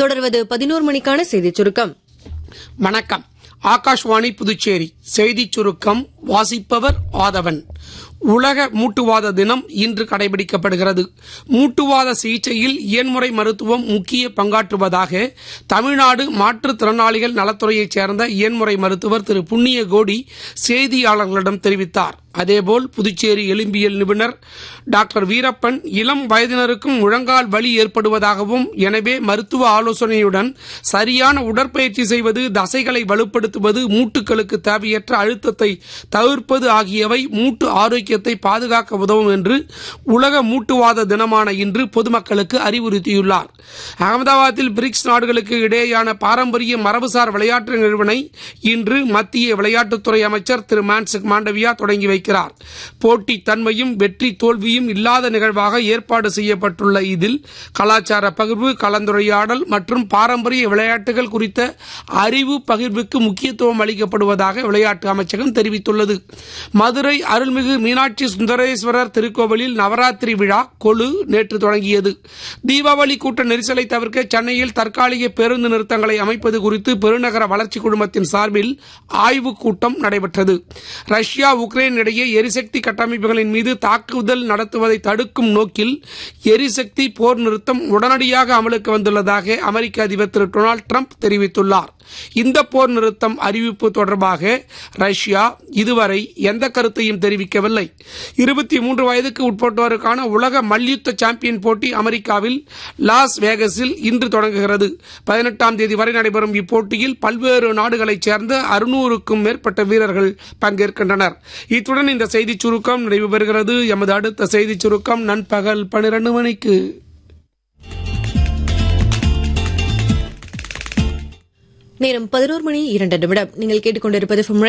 தொடர்வது பதினோரு மணிக்கான செய்திச் சுருக்கம் வணக்கம் ஆகாஷ்வாணி புதுச்சேரி செய்திச் சுருக்கம் வாசிப்பவர் ஆதவன் உலக மூட்டுவாத தினம் இன்று கடைபிடிக்கப்படுகிறது மூட்டுவாத சிகிச்சையில் இயன்முறை மருத்துவம் முக்கிய பங்காற்றுவதாக தமிழ்நாடு மாற்றுத்திறனாளிகள் நலத்துறையைச் சேர்ந்த இயன்முறை மருத்துவர் திரு புண்ணிய கோடி செய்தியாளர்களிடம் தெரிவித்தார் அதேபோல் புதுச்சேரி எலும்பியல் நிபுணர் டாக்டர் வீரப்பன் இளம் வயதினருக்கும் முழங்கால் வலி ஏற்படுவதாகவும் எனவே மருத்துவ ஆலோசனையுடன் சரியான உடற்பயிற்சி செய்வது தசைகளை வலுப்படுத்துவது மூட்டுகளுக்கு தேவையற்ற அழுத்தத்தை தவிர்ப்பது ஆகியவை மூட்டு ஆரோக்கியத்தை பாதுகாக்க உதவும் என்று உலக மூட்டுவாத தினமான இன்று பொதுமக்களுக்கு அறிவுறுத்தியுள்ளார் அகமதாபாத்தில் பிரிக்ஸ் நாடுகளுக்கு இடையேயான பாரம்பரிய மரபுசார் விளையாட்டு நிறுவனை இன்று மத்திய விளையாட்டுத்துறை அமைச்சர் திரு மான்சுக் மாண்டவியா தொடங்கி வைக்கிறார் போட்டி தன்மையும் வெற்றி தோல்வியும் இல்லாத நிகழ்வாக ஏற்பாடு செய்யப்பட்டுள்ள இதில் கலாச்சார பகிர்வு கலந்துரையாடல் மற்றும் பாரம்பரிய விளையாட்டுகள் குறித்த அறிவு பகிர்வுக்கு முக்கியத்துவம் அளிக்கப்படுவதாக விளையாட்டு அமைச்சகம் தெரிவித்துள்ளது மதுரை அருள்மிகு மீனாட்சி சுந்தரேஸ்வரர் திருக்கோவிலில் நவராத்திரி விழா கொழு நேற்று தொடங்கியது தீபாவளி கூட்ட நெரிசலை தவிர்க்க சென்னையில் தற்காலிக பேருந்து நிறுத்தங்களை அமைப்பது குறித்து பெருநகர வளர்ச்சி குழுமத்தின் சார்பில் ஆய்வுக் கூட்டம் நடைபெற்றது ரஷ்யா உக்ரைன் இடையே எரிசக்தி கட்டமைப்புகளின் மீது தாக்குதல் நடத்துவதை தடுக்கும் நோக்கில் எரிசக்தி போர் நிறுத்தம் உடனடியாக அமலுக்கு வந்துள்ளதாக அமெரிக்க அதிபர் திரு டொனால்டு ட்ரம்ப் தெரிவித்துள்ளார் இந்த போர் நிறுத்தம் அறிவிப்பு தொடர்பாக ரஷ்யா இதுவரை எந்த கருத்தையும் தெரிவிக்கவில்லை இருபத்தி மூன்று வயதுக்கு உட்பட்டோருக்கான உலக மல்யுத்த சாம்பியன் போட்டி அமெரிக்காவில் லாஸ் வேகஸில் இன்று தொடங்குகிறது பதினெட்டாம் தேதி வரை நடைபெறும் இப்போட்டியில் பல்வேறு நாடுகளைச் சேர்ந்த அறுநூறுக்கும் மேற்பட்ட வீரர்கள் பங்கேற்கின்றனர் இத்துடன் இந்த செய்திச் சுருக்கம் நிறைவு பெறுகிறது எமது அடுத்த செய்திச் சுருக்கம் நண்பகல் பனிரெண்டு மணிக்கு நேரம் பதினோரு மணி இரண்டு நிமிடம் நீங்கள் கேட்டுக்கொண்டிருப்பது from